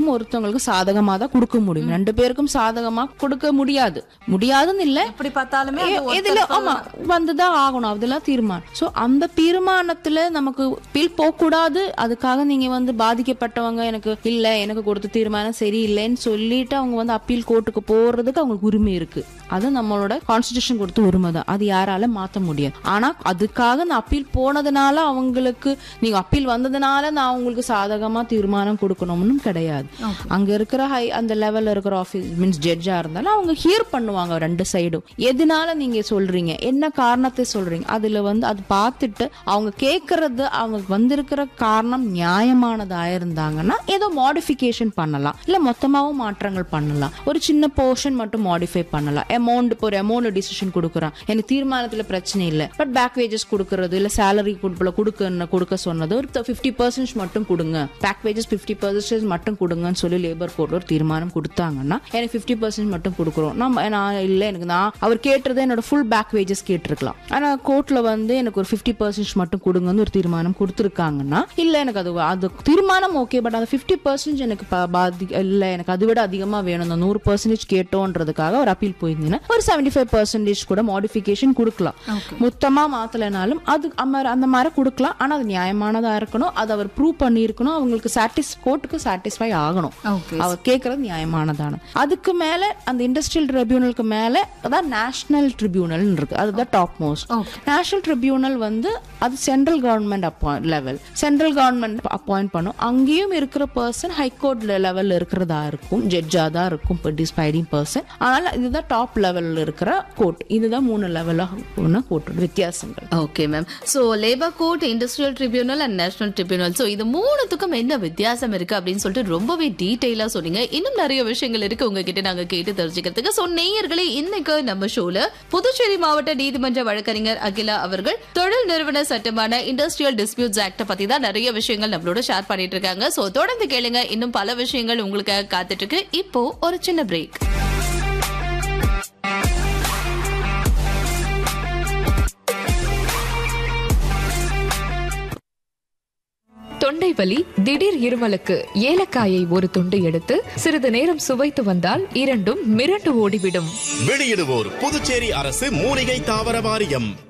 ஒருத்தவங்களுக்கு சாதகமா தான் கொடுக்க முடியும் ரெண்டு பேருக்கும் சாதகமா கொடுக்க முடியாது முடியாதுன்னு இல்ல எப்படி பார்த்தாலுமே அது எ- ஒருத்தர் எதுல ஆமா வந்துதான் ஆகணும் அதெல்லாம் தீர்மானம் சோ அந்த தீர்மானத்துல நமக்கு பில் போக கூடாது அதுக்காக நீங்க வந்து பாதிக்கப்பட்டவங்க எனக்கு இல்ல எனக்கு கொடுத்த தீர்மானம் சரியில்லைன்னு சொல்லிட்டு அவங்க வந்து அப்பீல் கோர்ட்டுக்கு போறதுக்கு அவங்களுக்கு உரிமை இருக்கு அது நம்மளோட கான்ஸ்டிடியூஷன் கொடுத்த உரிமை தான் அது யாரால மாத்த முடியாது ஆனா அதுக்காக நான் அப்பீல் போனதுனால அவங்களுக்கு நீங்க அப்பீல் வந்ததுனால நான் உங்களுக்கு சாதகமா தீர்மானம் கொடுக்கணும்னு கிடையாது அங்க இருக்கிற ஹை அந்த லெவல்ல இருக்கிற ஆஃபீஸ் மீன்ஸ் ஜட்ஜா இருந்தாலும் அவங்க ஹியர் பண்ணுவாங்க ரெண்டு சைடும் எதனால நீங்க சொல்றீங்க என்ன காரணத்தை சொல்றீங்க அதுல வந்து அது பார்த்துட்டு அவங்க கேக்குறது அவங்க வந்திருக்கிற காரணம் நியாயமானதா இருந்தாங்கன்னா ஏதோ மாடிஃபிகேஷன் பண்ணலாம் இல்ல மொத்தமாவும் மாற்றங்கள் பண்ணலாம் ஒரு சின்ன போர்ஷன் மட்டும் மாடிஃபை பண்ணலாம் அமௌண்ட் இப்போ ஒரு அமௌண்ட் டிசிஷன் கொடுக்குறான் எனக்கு தீர்மானத்துல பிரச்சனை இல்லை பட் பேக் வேஜஸ் கொடுக்கறது இல்ல சேலரி கொடுப்பல கொடுக்க கொடுக்க சொன்னது ஒரு ஃபிஃப்டி பர்சன்ட் மட்டும் கொடுங்க பேக் வேஜஸ் ஃபிஃப்டி பர்சன்டேஜ் மட்டும் கொடுங்கன்னு சொல்லி லேபர் கோர்ட் ஒரு தீர்மானம் கொடுத்தாங்கன்னா எனக்கு ஃபிஃப்டி பர்சன்ட் மட்டும் கொடுக்குறோம் நம்ம நான் இல்லை எனக்கு நான் அவர் கேட்டது என்னோட ஃபுல் பேக் வேஜஸ் கேட்டிருக்கலாம் ஆனா கோர்ட்ல வந்து எனக்கு ஒரு ஃபிஃப்டி பர்சன்ட் மட்டும் கொடுங்கன்னு ஒரு தீர்மானம் கொடுத்துருக்காங்கன்னா இல்ல எனக்கு அது அது தீர்மானம் ஓகே பட் அந்த ஃபிஃப்டி பர்சன்ட் எனக்கு ப- பாதி இல்ல எனக்கு அதை விட அதிகமா வேணும் அந்த நூறு பர்சன்டேஜ் கேட்டோன்றதுக்காக ஒரு அப்பீல் போயிருந்தீங்கன்னா ஒரு செவன்டி ஃபைவ் பர்சன்டேஜ் கூட மாடிஃபிகேஷன் கொடுக்கலாம் மொத்தமா மாத்தலைனாலும் அது அம்ம- அந்த மாதிரி கொடுக்கலாம் ஆனா அது நியாயமானதா இருக்கணும் அது அவர் ப்ரூவ் பண்ணியிருக்கணும் அவங்களுக்கு சாட்டிஸ் கோர்ட்டுக்கு சாட்டிஸ்ஃபை ஆகணும் ஓகே அவர் கேட்கறது நியாயமானதான அதுக்கு மேல அந்த இண்டஸ்ட்ரியல் ட்ரிபியூனலுக்கு மேல அதான் நேஷனல் ட்ரிபியூனல் இருக்கு அதுதான் டாப் மோஸ்ட் நேஷனல் ட்ரிபியூனல் வந்து அது central government appoint level central government appoint பண்ணும் அங்கேயும் இருக்கிற பர்சன் ஹைகோர்ட் லெவல்ல இருக்கிறதா இருக்கும் ஜட்ஜா தான் இருக்கும் டிஸ்பைடிங் பர்சன் அதனால இதுதான் டாப் லெவல்ல இருக்கிற கோர்ட் இதுதான் மூணு லெவலாக கோர்ட்டோட வித்தியாசங்கள் okay ma'am so labour court industrial tribunal and national tribunal so இது மூணுத்துக்கும் என்ன வித்தியாசம் இருக்கு அப்படின்னு சொல்லிட்டு ரொம்பவே டீடைலா சொன்னீங்க இன்னும் நிறைய விஷயங்கள் இருக்கு உங்ககிட்ட நாங்க கேட்டு தெரிஞ்சுக்கிறதுக்கு சோ நேயர்களே இன்னைக்கு நம்ம ஷோல புதுச்சேரி மாவட்ட நீதிமன்ற வழக்கறிஞர் அகிலா அவர்கள் தொழில் நிறுவன சட்டமான இண்டஸ்ட்ரியல் டிஸ்பியூட்ஸ் ஆக்ட பத்தி தான் நிறைய விஷயங்கள் நம்மளோட ஷேர் பண்ணிட்டு இருக்காங்க சோ தொடர்ந்து கேளுங்க இன்னும் பல விஷயங்கள் உங்களுக்காக காத்துட்டு இருக்கு இப்போ ஒரு சின்ன பிரேக் தொண்டை வலி திடீர் இருமலுக்கு ஏலக்காயை ஒரு துண்டு எடுத்து சிறிது நேரம் சுவைத்து வந்தால் இரண்டும் மிரண்டு ஓடிவிடும் வெளியிடுவோர் புதுச்சேரி அரசு மூலிகை தாவர வாரியம்